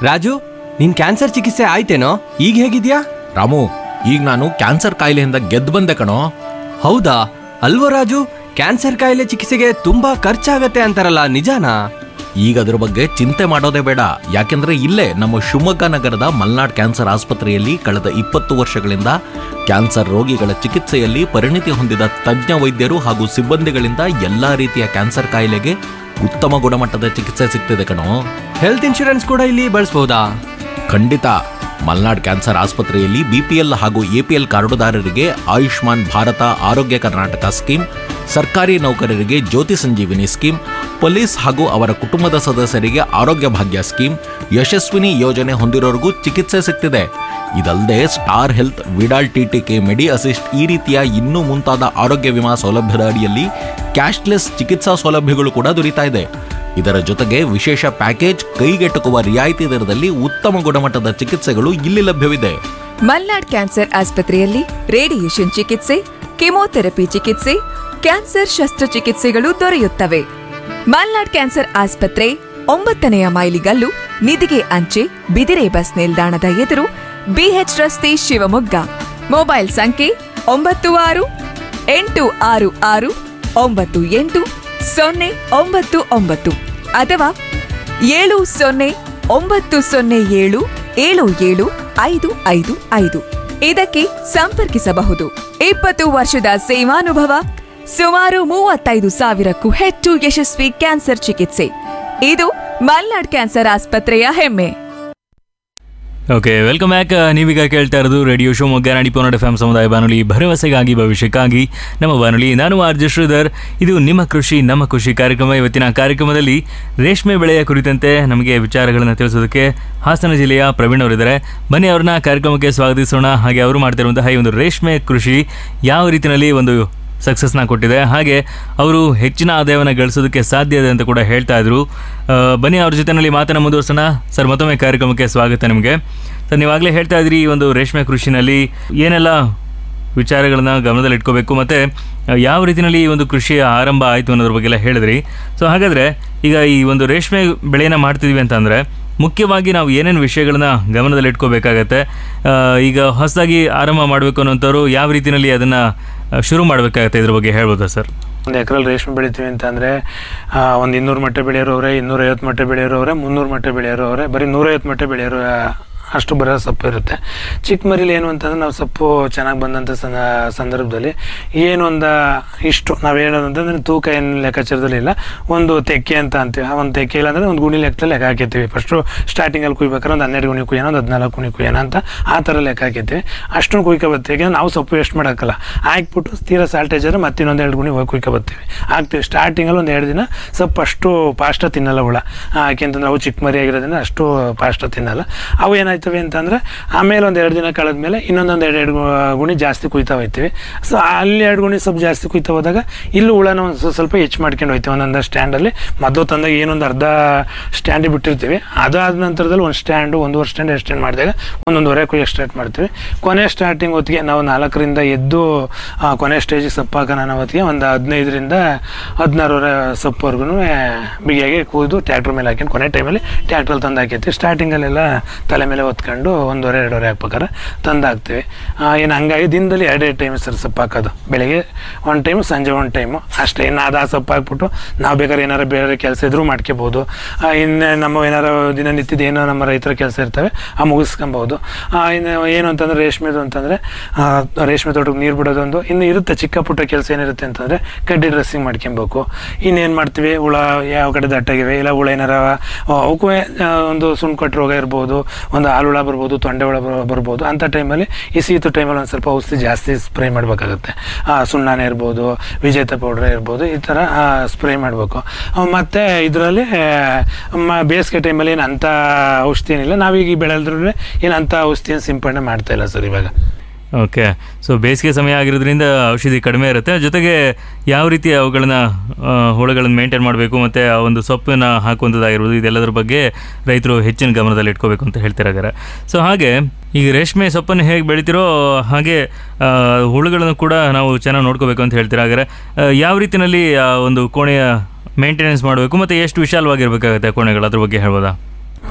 ರಾಜು ನಿನ್ ಕ್ಯಾನ್ಸರ್ ಚಿಕಿತ್ಸೆ ಆಯ್ತೇನೋ ಈಗ ಹೇಗಿದ್ಯಾ ರಾಮು ಈಗ ನಾನು ಕ್ಯಾನ್ಸರ್ ಕಾಯಿಲೆಯಿಂದ ಗೆದ್ದು ಬಂದೆ ಕಣೋ ಹೌದಾ ಅಲ್ವೋ ರಾಜು ಕ್ಯಾನ್ಸರ್ ಕಾಯಿಲೆ ಚಿಕಿತ್ಸೆಗೆ ತುಂಬಾ ಖರ್ಚಾಗತ್ತೆ ಅಂತಾರಲ್ಲ ನಿಜಾನಾ ಈಗ ಅದ್ರ ಬಗ್ಗೆ ಚಿಂತೆ ಮಾಡೋದೇ ಬೇಡ ಯಾಕೆಂದ್ರೆ ಇಲ್ಲೇ ನಮ್ಮ ಶಿವಮೊಗ್ಗ ನಗರದ ಮಲ್ನಾಡ್ ಕ್ಯಾನ್ಸರ್ ಆಸ್ಪತ್ರೆಯಲ್ಲಿ ಕಳೆದ ಇಪ್ಪತ್ತು ವರ್ಷಗಳಿಂದ ಕ್ಯಾನ್ಸರ್ ರೋಗಿಗಳ ಚಿಕಿತ್ಸೆಯಲ್ಲಿ ಪರಿಣಿತಿ ಹೊಂದಿದ ತಜ್ಞ ವೈದ್ಯರು ಹಾಗೂ ಸಿಬ್ಬಂದಿಗಳಿಂದ ಎಲ್ಲಾ ರೀತಿಯ ಕ್ಯಾನ್ಸರ್ ಕಾಯಿಲೆಗೆ ಉತ್ತಮ ಗುಣಮಟ್ಟದ ಚಿಕಿತ್ಸೆ ಸಿಗ್ತಿದೆ ಕಣೋ ಹೆಲ್ತ್ ಇನ್ಶೂರೆನ್ಸ್ ಕೂಡ ಇಲ್ಲಿ ಬಳಸ್ಬೋದಾ ಖಂಡಿತ ಮಲ್ನಾಡ್ ಕ್ಯಾನ್ಸರ್ ಆಸ್ಪತ್ರೆಯಲ್ಲಿ ಬಿಪಿಎಲ್ ಹಾಗೂ ಎಪಿಎಲ್ ಕಾರ್ಡುದಾರರಿಗೆ ಆಯುಷ್ಮಾನ್ ಭಾರತ ಆರೋಗ್ಯ ಕರ್ನಾಟಕ ಸ್ಕೀಮ್ ಸರ್ಕಾರಿ ನೌಕರರಿಗೆ ಜ್ಯೋತಿ ಸಂಜೀವಿನಿ ಸ್ಕೀಮ್ ಪೊಲೀಸ್ ಹಾಗೂ ಅವರ ಕುಟುಂಬದ ಸದಸ್ಯರಿಗೆ ಆರೋಗ್ಯ ಭಾಗ್ಯ ಸ್ಕೀಮ್ ಯಶಸ್ವಿನಿ ಯೋಜನೆ ಹೊಂದಿರೋರಿಗೂ ಚಿಕಿತ್ಸೆ ಸಿಗ್ತಿದೆ ಇದಲ್ಲದೆ star health Vidal TTK medi assist ಈ ರೀತಿಯ ಇನ್ನೂ ಮುಂತಾದ ಆರೋಗ್ಯ ವಿಮಾ ಸೌಲಭ್ಯದ ಅಡಿಯಲ್ಲಿ ಕ್ಯಾಶ್ಲೆಸ್ ಚಿಕಿತ್ಸಾ ಸೌಲಭ್ಯಗಳು ಕೂಡ ದೊರೀತಾ ಇದೆ ಇದರ ಜೊತೆಗೆ ವಿಶೇಷ ಪ್ಯಾಕೇಜ್ ಕೈಗೆಟುಕುವ ರಿಯಾಯಿತಿ ದರದಲ್ಲಿ ಉತ್ತಮ ಗುಣಮಟ್ಟದ ಚಿಕಿತ್ಸೆಗಳು ಇಲ್ಲಿ ಲಭ್ಯವಿದೆ ಮಲ್ನಾಡ್ ಕ್ಯಾನ್ಸರ್ ಆಸ್ಪತ್ರೆಯಲ್ಲಿ ರೇಡಿಯೇಷನ್ ಚಿಕಿತ್ಸೆ ಕೆಮೊಥೆರಪಿ ಚಿಕಿತ್ಸೆ ಕ್ಯಾನ್ಸರ್ ಶಸ್ತ್ರಚಿಕಿತ್ಸೆಗಳು ದೊರೆಯುತ್ತವೆ ಮಲ್ನಾಡ್ ಕ್ಯಾನ್ಸರ್ ಆಸ್ಪತ್ರೆ ಒಂಬತ್ತನೆಯ ಮೈಲಿಗಲ್ಲು ನಿಧಿಗೆ ಅಂಚೆ ಬಿದಿರೆ ಬಸ್ ನಿಲ್ದಾಣದ ಎದುರು ಬಿಎಚ್ ರಸ್ತೆ ಶಿವಮೊಗ್ಗ ಮೊಬೈಲ್ ಸಂಖ್ಯೆ ಒಂಬತ್ತು ಆರು ಎಂಟು ಆರು ಆರು ಒಂಬತ್ತು ಎಂಟು ಸೊನ್ನೆ ಒಂಬತ್ತು ಒಂಬತ್ತು ಅಥವಾ ಏಳು ಸೊನ್ನೆ ಒಂಬತ್ತು ಸೊನ್ನೆ ಏಳು ಏಳು ಏಳು ಐದು ಐದು ಐದು ಇದಕ್ಕೆ ಸಂಪರ್ಕಿಸಬಹುದು ಇಪ್ಪತ್ತು ವರ್ಷದ ಸೇವಾನುಭವ ಸುಮಾರು ಮೂವತ್ತೈದು ಸಾವಿರಕ್ಕೂ ಹೆಚ್ಚು ಯಶಸ್ವಿ ಕ್ಯಾನ್ಸರ್ ಚಿಕಿತ್ಸೆ ಇದು ಮಲ್ನಾಡ್ ಕ್ಯಾನ್ಸರ್ ಆಸ್ಪತ್ರೆಯ ಹೆಮ್ಮೆ ಓಕೆ ವೆಲ್ಕಮ್ ಬ್ಯಾಕ್ ನೀವೀಗ ಕೇಳ್ತಾ ಇರೋದು ರೇಡಿಯೋ ಶಿವಮೊಗ್ಗ ನಾಡಿ ಪೋನಡ್ ಎಫ್ ಸಮುದಾಯ ಬಾನುಲಿ ಭರವಸೆಗಾಗಿ ಭವಿಷ್ಯಕ್ಕಾಗಿ ನಮ್ಮ ಬಾನುಲಿ ನಾನು ಆರ್ ಜೆ ಶ್ರೀಧರ್ ಇದು ನಿಮ್ಮ ಕೃಷಿ ನಮ್ಮ ಖುಷಿ ಕಾರ್ಯಕ್ರಮ ಇವತ್ತಿನ ಕಾರ್ಯಕ್ರಮದಲ್ಲಿ ರೇಷ್ಮೆ ಬೆಳೆಯ ಕುರಿತಂತೆ ನಮಗೆ ವಿಚಾರಗಳನ್ನು ತಿಳಿಸೋದಕ್ಕೆ ಹಾಸನ ಜಿಲ್ಲೆಯ ಪ್ರವೀಣ್ ಅವರಿದ್ದಾರೆ ಬನ್ನಿ ಅವ್ರನ್ನ ಕಾರ್ಯಕ್ರಮಕ್ಕೆ ಸ್ವಾಗತಿಸೋಣ ಹಾಗೆ ಅವರು ಮಾಡ್ತಿರುವಂತಹ ಈ ಒಂದು ರೇಷ್ಮೆ ಕೃಷಿ ಯಾವ ರೀತಿಯಲ್ಲಿ ಒಂದು ಸಕ್ಸಸ್ನ ಕೊಟ್ಟಿದೆ ಹಾಗೆ ಅವರು ಹೆಚ್ಚಿನ ಆದಾಯವನ್ನು ಗಳಿಸೋದಕ್ಕೆ ಸಾಧ್ಯ ಇದೆ ಅಂತ ಕೂಡ ಹೇಳ್ತಾ ಇದ್ರು ಆ, ಬನ್ನಿ ಅವ್ರ ಜೊತೆನಲ್ಲಿ ಮಾತನ್ನ ಮುಂದುವರ್ಸೋಣ ಸರ್ ಮತ್ತೊಮ್ಮೆ ಕಾರ್ಯಕ್ರಮಕ್ಕೆ ಸ್ವಾಗತ ನಿಮಗೆ ಸರ್ ನೀವಾಗಲೇ ಹೇಳ್ತಾ ಇದ್ರಿ ಈ ಒಂದು ರೇಷ್ಮೆ ಕೃಷಿನಲ್ಲಿ ಏನೆಲ್ಲ ವಿಚಾರಗಳನ್ನ ಗಮನದಲ್ಲಿ ಇಟ್ಕೋಬೇಕು ಮತ್ತು ಯಾವ ರೀತಿಯಲ್ಲಿ ಈ ಒಂದು ಕೃಷಿಯ ಆರಂಭ ಆಯಿತು ಅನ್ನೋದ್ರ ಬಗ್ಗೆ ಎಲ್ಲ ಹೇಳಿದ್ರಿ ಸೊ ಹಾಗಾದರೆ ಈಗ ಈ ಒಂದು ರೇಷ್ಮೆ ಬೆಳೆಯನ್ನು ಮಾಡ್ತಿದ್ವಿ ಅಂತಂದರೆ ಮುಖ್ಯವಾಗಿ ನಾವು ಏನೇನು ವಿಷಯಗಳನ್ನ ಗಮನದಲ್ಲಿ ಇಟ್ಕೋಬೇಕಾಗತ್ತೆ ಆ, ಈಗ ಹೊಸದಾಗಿ ಆರಂಭ ಮಾಡಬೇಕು ಅನ್ನೋಂಥವ್ರು ಯಾವ ರೀತಿಯಲ್ಲಿ ಅದನ್ನು ಶುರು ಮಾಡಬೇಕಾಗತ್ತೆ ಇದ್ರ ಬಗ್ಗೆ ಹೇಳ್ಬೋದಾ ಸರ್ ಒಂದು ಎಕರೆಲ್ಲಿ ರೇಷ್ಮೆ ಬೆಳಿತೀವಿ ಅಂತಂದರೆ ಒಂದು ಇನ್ನೂರು ಮಟ್ಟೆ ಬೆಳೆಯೋರವ್ರೆ ಇನ್ನೂರೈವತ್ತು ಮಟ್ಟೆ ಬೆಳೆಯೋರವ್ರೆ ಮುನ್ನೂರು ಮಟ್ಟೆ ಬೆಳೆಯೋರವ್ರೆ ಬರೀ ನೂರೈವತ್ತು ಮಟ್ಟೆ ಬೆಳೆಯೋರು ಆ, ಅಷ್ಟು ಬರೋ ಸೊಪ್ಪು ಇರುತ್ತೆ ಚಿಕ್ಕ ಮರಿಲಿ ಏನು ಅಂತಂದ್ರೆ ನಾವು ಸೊಪ್ಪು ಚೆನ್ನಾಗಿ ಬಂದಂಥ ಸಂದ ಸಂದರ್ಭದಲ್ಲಿ ಏನು ಒಂದು ಇಷ್ಟು ನಾವೇನು ಅಂತಂದ್ರೆ ತೂಕ ಏನು ಲೆಕ್ಕಾಚಾರದಲ್ಲಿ ಇಲ್ಲ ಒಂದು ತೆಕ್ಕೆ ಅಂತ ಅಂತೀವಿ ಆ ಒಂದು ತೆಕ್ಕೆ ಇಲ್ಲ ಅಂದರೆ ಒಂದು ಗುಣಿ ಲೆಕ್ಕದಲ್ಲಿ ಲೆಕ್ಕ ಹಾಕಿರ್ತೀವಿ ಫಸ್ಟು ಸ್ಟಾರ್ಟಿಂಗಲ್ಲಿ ಕುಯ್ಬೇಕಾದ್ರೆ ಒಂದು ಹನ್ನೆರಡು ಗುಣಿ ಕುಯ್ಯೋಣ ಒಂದು ಹದಿನಾಲ್ಕು ಗುಣಿ ಕುಯ್ಯೋಣ ಅಂತ ಆ ಥರ ಲೆಕ್ಕ ಹಾಕಿರ್ತೀವಿ ಅಷ್ಟೊಂದು ಕುಯ್ಕೊಬರ್ತೀವಿ ಯಾಕೆಂದ್ರೆ ನಾವು ಸೊಪ್ಪು ವೇಸ್ಟ್ ಮಾಡೋಕ್ಕಲ್ಲ ಹಾಕ್ಬಿಟ್ಟು ತೀರಾ ಸಾಲ್ಟೇಜ್ ಆದರೆ ಮತ್ತೆ ಇನ್ನೊಂದು ಎರಡು ಗುಣಿ ಹೋಗಿ ಕುಯ್ಕೊಬರ್ತೀವಿ ಹಾಕ್ತೀವಿ ಸ್ಟಾರ್ಟಿಂಗಲ್ಲಿ ಒಂದು ಎರಡು ದಿನ ಸೊಪ್ಪು ಅಷ್ಟು ಪಾಷ್ಟ ತಿನ್ನಲ್ಲ ಹುಳ ಯಾಕೆಂತಂದ್ರೆ ಅವು ಚಿಕ್ಕ ಮರಿ ಆಗಿರೋದ್ರಿಂದ ಅಷ್ಟು ಪಾಷ್ಟ ತಿನ್ನಲ್ಲ ಅವು ಏನಾಯ್ತವೆ ಅಂತಂದ್ರೆ ಆಮೇಲೆ ಒಂದು ಎರಡು ದಿನ ಕಳೆದ್ಮೇಲೆ ಇನ್ನೊಂದೊಂದು ಎರಡು ಎರಡು ಗುಣಿ ಜಾಸ್ತಿ ಕುಯ್ತಾ ಹೋಗ್ತೀವಿ ಸೊ ಅಲ್ಲಿ ಎರಡು ಗುಣಿ ಸ್ವಲ್ಪ ಜಾಸ್ತಿ ಕುಯ್ತಾ ಹೋದಾಗ ಇಲ್ಲೂ ಹುಳನ ಒಂದು ಸ್ವ- ಸ್ವಲ್ಪ ಹೆಚ್ಚು ಮಾಡ್ಕೊಂಡು ಹೋಗ್ತೀವಿ ಒಂದೊಂದು ಸ್ಟ್ಯಾಂಡಲ್ಲಿ ಮೊದಲು ತಂದಾಗ ಏನೊಂದು ಅರ್ಧ ಸ್ಟ್ಯಾಂಡಿಗೆ ಬಿಟ್ಟಿರ್ತೀವಿ ಅದಾದ ನಂತರದಲ್ಲಿ ಒಂದು ಸ್ಟ್ಯಾಂಡು ಒಂದೂವರೆ ಸ್ಟ್ಯಾಂಡ್ ಎರಡು ಸ್ಟ್ಯಾಂಡ್ ಮಾಡಿದಾಗ ಒಂದೊಂದುವರೆ ಕುಯ್ಯಕ್ಕೆ ಸ್ಟಾರ್ಟ್ ಮಾಡ್ತೀವಿ ಕೊನೆ ಸ್ಟಾರ್ಟಿಂಗ್ ಹೊತ್ತಿಗೆ ನಾವು ನಾಲ್ಕರಿಂದ ಎದ್ದು ಆ, ಕೊನೆ ಸ್ಟೇಜಿಗೆ ಸೊಪ್ಪು ಹಾಕೋಣ ಅನ್ನೋ ಹೊತ್ತಿಗೆ ಒಂದು ಹದಿನೈದರಿಂದ ಹದಿನಾರೂವರೆ ಸೊಪ್ಪುವರೆಗೂ ಬಿಗಿಯಾಗಿ ಕೂದು ಟ್ಯಾಕ್ಟ್ರ್ ಮೇಲೆ ಹಾಕೊಂಡು ಕೊನೆ ಟೈಮಲ್ಲಿ ಟ್ಯಾಕ್ಟ್ರಲ್ಲಿ ತಂದು ಹಾಕಿರ್ತೀವಿ ಸ್ಟಾರ್ಟಿಂಗಲ್ಲೆಲ್ಲ ತಲೆ ಮೇಲೆ ಹೊತ್ಕೊಂಡು ಒಂದೂವರೆ ಎರಡೂವರೆ ಹಾಕ್ಬೇಕಾರೆ ತಂದು ಹಾಕ್ತೀವಿ ಏನು ಹಂಗಾಗಿ ದಿನದಲ್ಲಿ ಎರಡೆರಡು ಟೈಮ್ ಸರ್ ಸೊಪ್ಪು ಹಾಕೋದು ಬೆಳಿಗ್ಗೆ ಒಂದು ಟೈಮು ಸಂಜೆ ಒಂದು ಟೈಮು ಅಷ್ಟೇ ಇನ್ನು ಅದು ಆ ಸೊಪ್ಪು ಹಾಕ್ಬಿಟ್ಟು ನಾವು ಬೇಕಾದ್ರೆ ಏನಾರು ಬೇರೆ ಕೆಲಸ ಇದ್ರೂ ಮಾಡ್ಕೋಬೋದು ಇನ್ನು ನಮ್ಮ ಏನಾರು ದಿನನಿತ್ಯದ ಏನೋ ನಮ್ಮ ರೈತರ ಕೆಲಸ ಇರ್ತವೆ ಆ ಮುಗಿಸ್ಕೊಬೋದು ಇನ್ನು ಏನು ಅಂತಂದ್ರೆ ರೇಷ್ಮೆದು ಅಂತಂದರೆ ರೇಷ್ಮೆ ತೋಟಕ್ಕೆ ನೀರು ಬಿಡೋದೊಂದು ಇನ್ನು ಇರುತ್ತೆ ಚಿಕ್ಕ ಪುಟ್ಟ ಕೆಲಸ ಏನಿರುತ್ತೆ ಅಂತಂದರೆ ಕಡ್ಡಿ ಡ್ರೆಸ್ಸಿಂಗ್ ಮಾಡ್ಕೊಬೇಕು ಇನ್ನೇನು ಮಾಡ್ತೀವಿ ಹುಳ ಯಾವ ಕಡೆ ದಟ್ಟಾಗಿವೆ ಇಲ್ಲ ಹುಳ ಏನಾರ ಆ, ಅವಕ್ಕೂ ಆ, ಒಂದು ಸುಣ್ಕಟ್ಟು ರೋಗ ಇರ್ಬೋದು ಒಂದು ಹಾಲು ಹುಳ ಬರ್ಬೋದು ತೊಂಡೆ ಹುಳ ಬರ್- ಬರ್ಬೋದು ಅಂಥ ಟೈಮಲ್ಲಿ ಈ ಶೀತ ಟೈಮಲ್ಲಿ ಒಂದು ಸ್ವಲ್ಪ ಔಷಧಿ ಜಾಸ್ತಿ ಸ್ಪ್ರೇ ಮಾಡಬೇಕಾಗುತ್ತೆ ಸುಣ್ಣನೇ ಇರ್ಬೋದು ವಿಜೇತ ಪೌಡ್ರ್ ಇರ್ಬೋದು ಈ ಥರ ಸ್ಪ್ರೇ ಮಾಡಬೇಕು ಮತ್ತು ಇದರಲ್ಲಿ ಬೇಸಿಗೆ ಟೈಮಲ್ಲಿ ಏನು ಅಂಥ ಔಷಧಿ ಏನಿಲ್ಲ ನಾವೀಗ ಈ ಬೆಳೆದ್ರೂ ಏನು ಅಂಥ ಔಷಧಿಯನ್ನು ಸಿಂಪಡಣೆ ಮಾಡ್ತಾ ಇಲ್ಲ ಸರ್ ಇವಾಗ ಓಕೆ ಸೊ ಬೇಸಿಗೆ ಸಮಯ ಆಗಿರೋದ್ರಿಂದ ಔಷಧಿ ಕಡಿಮೆ ಇರುತ್ತೆ ಜೊತೆಗೆ ಯಾವ ರೀತಿ ಅವುಗಳನ್ನ ಆ, ಹುಳುಗಳನ್ನ ಮೇಂಟೈನ್ ಮಾಡಬೇಕು ಮತ್ತು ಆ ಒಂದು ಸೊಪ್ಪನ್ನು ಹಾಕುವಂಥದ್ದಾಗಿರ್ಬೋದು ಇದೆಲ್ಲದರ ಬಗ್ಗೆ ರೈತರು ಹೆಚ್ಚಿನ ಗಮನದಲ್ಲಿ ಇಟ್ಕೋಬೇಕು ಅಂತ ಹೇಳ್ತಿರಾಗಾರೆ ಸೊ ಹಾಗೆ ಈಗ ರೇಷ್ಮೆ ಸೊಪ್ಪನ್ನು ಹೇಗೆ ಬೆಳಿತಿರೋ ಹಾಗೆ ಆ, ಹುಳುಗಳನ್ನು ಕೂಡ ನಾವು ಚೆನ್ನಾಗಿ ನೋಡ್ಕೋಬೇಕು ಅಂತ ಹೇಳ್ತಿರಾಗಾರೆ ಆ, ಯಾವ ರೀತಿಯಲ್ಲಿ ಆ ಒಂದು ಕೋಣೆಯ ಮೇಂಟೆನೆನ್ಸ್ ಮಾಡಬೇಕು ಮತ್ತು ಎಷ್ಟು ವಿಶಾಲವಾಗಿರ್ಬೇಕಾಗುತ್ತೆ ಕೋಣೆಗಳು ಅದ್ರ ಬಗ್ಗೆ ಹೇಳ್ಬೋದಾ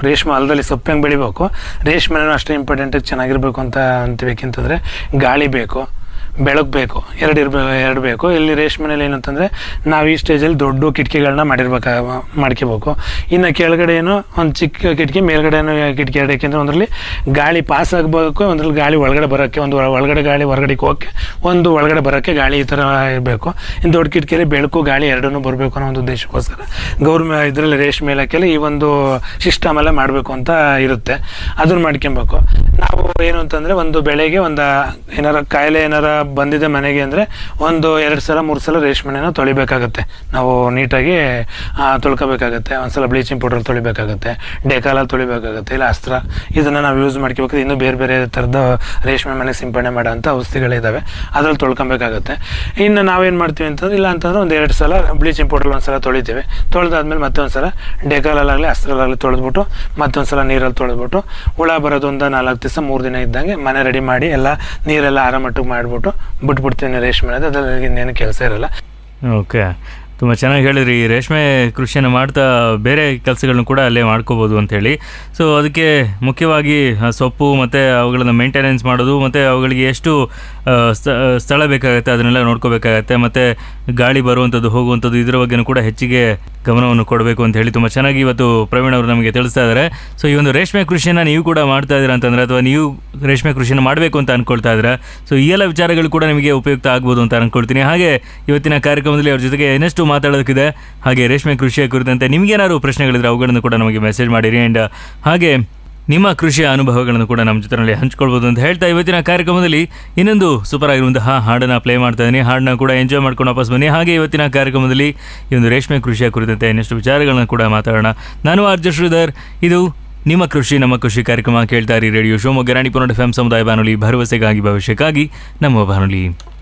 ರೇಷ್ಮೆ ಹೊಲದಲ್ಲಿ ಸೊಪ್ಪು ಹೆಂಗೆ ಬೆಳಿಬೇಕು ರೇಷ್ಮೆನೂ ಅಷ್ಟೇ ಇಂಪಾರ್ಟೆಂಟಾಗಿ ಚೆನ್ನಾಗಿರ್ಬೇಕು ಅಂತ ಅಂತೀಬೇಕಂತಂದರೆ ಗಾಳಿ ಬೇಕು ಬೆಳಕು ಬೇಕು ಎರಡು ಇರಬೇಕು ಎರಡು ಬೇಕು ಇಲ್ಲಿ ರೇಷ್ಮೆನಲ್ಲಿ ಏನಂತಂದರೆ ನಾವು ಈ ಸ್ಟೇಜಲ್ಲಿ ದೊಡ್ಡ ಕಿಟಕಿಗಳನ್ನ ಮಾಡಿರ್ಬೇಕು ಮಾಡ್ಕೋಬೇಕು ಇನ್ನು ಕೆಳಗಡೆ ಏನು ಒಂದು ಚಿಕ್ಕ ಕಿಟಕಿ ಮೇಲ್ಗಡೆನೂ ಕಿಟಕಿ ಎರಡು ಯಾಕೆಂದರೆ ಒಂದರಲ್ಲಿ ಗಾಳಿ ಪಾಸ್ ಆಗಬೇಕು ಒಂದ್ರಲ್ಲಿ ಗಾಳಿ ಒಳಗಡೆ ಬರೋಕ್ಕೆ ಒಂದು ಒಳಗಡೆ ಗಾಳಿ ಹೊರಗಡೆ ಹೋಗೋಕ್ಕೆ ಒಂದು ಒಳಗಡೆ ಬರೋಕ್ಕೆ ಗಾಳಿ ಈ ಥರ ಇರಬೇಕು ಇನ್ನು ದೊಡ್ಡ ಕಿಟಕಿಯಲ್ಲಿ ಬೆಳಕು ಗಾಳಿ ಎರಡನ್ನೂ ಬರಬೇಕು ಅನ್ನೋ ಒಂದು ಉದ್ದೇಶಕ್ಕೋಸ್ಕರ ಗೌರ್ಮೆ ಇದರಲ್ಲಿ ರೇಷ್ಮೆ ಇಲಾಖೆಯಲ್ಲಿ ಈ ಒಂದು ಸಿಸ್ಟಮ್ ಎಲ್ಲ ಮಾಡಬೇಕು ಅಂತ ಇರುತ್ತೆ ಅದನ್ನ ಮಾಡ್ಕೊಬೇಕು ನಾವು ಏನು ಅಂತಂದರೆ ಒಂದು ಬೆಳೆಗೆ ಒಂದು ಏನಾರ ಕಾಯಿಲೆ ಏನಾರ ಬಂದಿದೆ ಮನೆಗೆ ಅಂದರೆ ಒಂದು ಎರಡು ಸಲ ಮೂರು ಸಲ ರೇಷ್ಮೆನ ತೊಳಿಬೇಕಾಗತ್ತೆ ನಾವು ನೀಟಾಗಿ ಆ, ತೊಳ್ಕೊಬೇಕಾಗತ್ತೆ ಒಂದ್ಸಲ ಬ್ಲೀಚಿಂಗ್ ಪೌಡರ್ ತೊಳಿಬೇಕಾಗತ್ತೆ ಡೆಕಾಲಲ್ಲಿ ತೊಳಿಬೇಕಾಗತ್ತೆ ಇಲ್ಲ ಅಸ್ತ್ರ ಇದನ್ನು ನಾವು ಯೂಸ್ ಮಾಡ್ಕೋಬೇಕಾದ್ರೆ ಇನ್ನೂ ಬೇರೆ ಬೇರೆ ಥರದ ರೇಷ್ಮೆ ಮನೆಗೆ ಸಿಂಪಡಣೆ ಮಾಡೋಂಥ ಔಷಧಿಗಳಿದ್ದಾವೆ ಅದ್ರಲ್ಲಿ ತೊಳ್ಕೊಬೇಕಾಗತ್ತೆ ಇನ್ನು ನಾವೇನು ಮಾಡ್ತೀವಿ ಅಂತಂದ್ರೆ ಇಲ್ಲ ಅಂತಂದ್ರೆ ಒಂದು ಎರಡು ಸಲ ಬ್ಲೀಚಿಂಗ್ ಪೌಡರ್ ಒಂದ್ಸಲ ತೊಳಿತೀವಿ ತೊಳೆದಾದ್ಮೇಲೆ ಮತ್ತೆ ಒಂದ್ಸಲ ಡೆಕಾಲಲ್ಲಾಗಲಿ ಅಸ್ತ್ರಲ್ಲಾಗಲಿ ತೊಳೆದ್ಬಿಟ್ಟು ಮತ್ತೊಂದು ಸಲ ನೀರಲ್ಲಿ ತೊಳೆದ್ಬಿಟ್ಟು ಹುಳ ಬರೋದು ಒಂದು ನಾಲ್ಕು ದಿವಸ ಮೂರು ದಿನ ಇದ್ದಂಗೆ ಮನೆ ರೆಡಿ ಮಾಡಿ ಎಲ್ಲ ನೀರೆಲ್ಲ ಆರಾಮಟ್ಟಿಗೆ ಮಾಡಿಬಿಟ್ಟು ಬಿಟ್ಬಿಡ್ತೀನಿ ರೇಷ್ಮೆ ಅನ್ನೋದು ಅದ್ರಲ್ಲಿ ಇನ್ನೇನು ಕೆಲಸ ಇರಲ್ಲ ಓಕೆ ತುಂಬ ಚೆನ್ನಾಗಿ ಹೇಳಿದ್ರಿ ಈ ರೇಷ್ಮೆ ಕೃಷಿಯನ್ನು ಮಾಡ್ತಾ ಬೇರೆ ಕೆಲಸಗಳನ್ನ ಕೂಡ ಅಲ್ಲೇ ಮಾಡ್ಕೋಬೋದು ಅಂತೇಳಿ ಸೊ ಅದಕ್ಕೆ ಮುಖ್ಯವಾಗಿ ಆ, ಸೊಪ್ಪು ಮತ್ತು ಅವುಗಳನ್ನು ಮೇಂಟೆನೆನ್ಸ್ ಮಾಡೋದು ಮತ್ತು ಅವುಗಳಿಗೆ ಎಷ್ಟು ಆ, ಸ್ಥ- ಸ್ಥಳ ಬೇಕಾಗುತ್ತೆ ಅದನ್ನೆಲ್ಲ ನೋಡ್ಕೋಬೇಕಾಗತ್ತೆ ಮತ್ತು ಗಾಳಿ ಬರುವಂಥದ್ದು ಹೋಗುವಂಥದ್ದು ಇದರ ಬಗ್ಗೆನೂ ಕೂಡ ಹೆಚ್ಚಿಗೆ ಗಮನವನ್ನು ಕೊಡಬೇಕು ಅಂತ ಹೇಳಿ ತುಂಬ ಚೆನ್ನಾಗಿ ಇವತ್ತು ಪ್ರವೀಣ್ ಅವರು ನಮಗೆ ತಿಳಿಸ್ತಾ ಇದ್ದಾರೆ ಸೊ ಈ ಒಂದು ರೇಷ್ಮೆ ಕೃಷಿಯನ್ನು ನೀವು ಕೂಡ ಮಾಡ್ತಾ ಇದ್ದೀರಾ ಅಂತಂದರೆ ಅಥವಾ ನೀವು ರೇಷ್ಮೆ ಕೃಷಿಯನ್ನು ಮಾಡಬೇಕು ಅಂತ ಅನ್ಕೊಳ್ತಾ ಇದ್ದೀರಾ ಸೊ ಈ ಎಲ್ಲ ವಿಚಾರಗಳು ಕೂಡ ನಿಮಗೆ ಉಪಯುಕ್ತ ಆಗ್ಬೋದು ಅಂತ ಅನ್ಕೊಳ್ತೀನಿ ಹಾಗೆ ಇವತ್ತಿನ ಕಾರ್ಯಕ್ರಮದಲ್ಲಿ ಅವ್ರ ಜೊತೆಗೆ ಇನ್ನಷ್ಟು ಮಾತಾಡೋದಕ್ಕಿದೆ ಹಾಗೆ ರೇಷ್ಮೆ ಕೃಷಿಯ ಕುರಿತಂತೆ ನಿಮಗೇನಾದ್ರು ಪ್ರಶ್ನೆಗಳಿದ್ರೆ ಅವುಗಳನ್ನು ಕೂಡ ನಮಗೆ ಮೆಸೇಜ್ ಮಾಡಿರಿ ಆ್ಯಂಡ್ ಹಾಗೆ ನಿಮ್ಮ ಕೃಷಿಯ ಅನುಭವಗಳನ್ನು ಕೂಡ ನಮ್ಮ ಜೊತೆಯಲ್ಲಿ ಹಂಚ್ಕೊಳ್ಬೋದು ಅಂತ ಹೇಳ್ತಾ ಇವತ್ತಿನ ಕಾರ್ಯಕ್ರಮದಲ್ಲಿ ಇನ್ನೊಂದು ಸೂಪರ್ ಆಗಿರುವಂತಹ ಹಾಡನ್ನು ಪ್ಲೇ ಮಾಡ್ತಾ ಇದ್ದೀನಿ ಹಾಡನ್ನ ಕೂಡ ಎಂಜಾಯ್ ಮಾಡ್ಕೊಂಡು ವಾಪಸ್ ಬನ್ನಿ ಹಾಗೆ ಇವತ್ತಿನ ಕಾರ್ಯಕ್ರಮದಲ್ಲಿ ಈ ಒಂದು ರೇಷ್ಮೆ ಕೃಷಿಯ ಕುರಿತಂತೆ ಇನ್ನಷ್ಟು ವಿಚಾರಗಳನ್ನು ಕೂಡ ಮಾತಾಡೋಣ ನಾನು ಆರ್ಜ ಶ್ರೀಧರ್ ಇದು ನಿಮ್ಮ ಕೃಷಿ ನಮ್ಮ ಕೃಷಿ ಕಾರ್ಯಕ್ರಮ ಕೇಳ್ತಾ ಇರಿ radio Shivamogga Ranipura F M ಸಮುದಾಯ ಬಾನುಲಿ ಭರವಸೆಗಾಗಿ ಭವಿಷ್ಯಕ್ಕಾಗಿ ನಮ್ಮ ಬಾನುಲಿ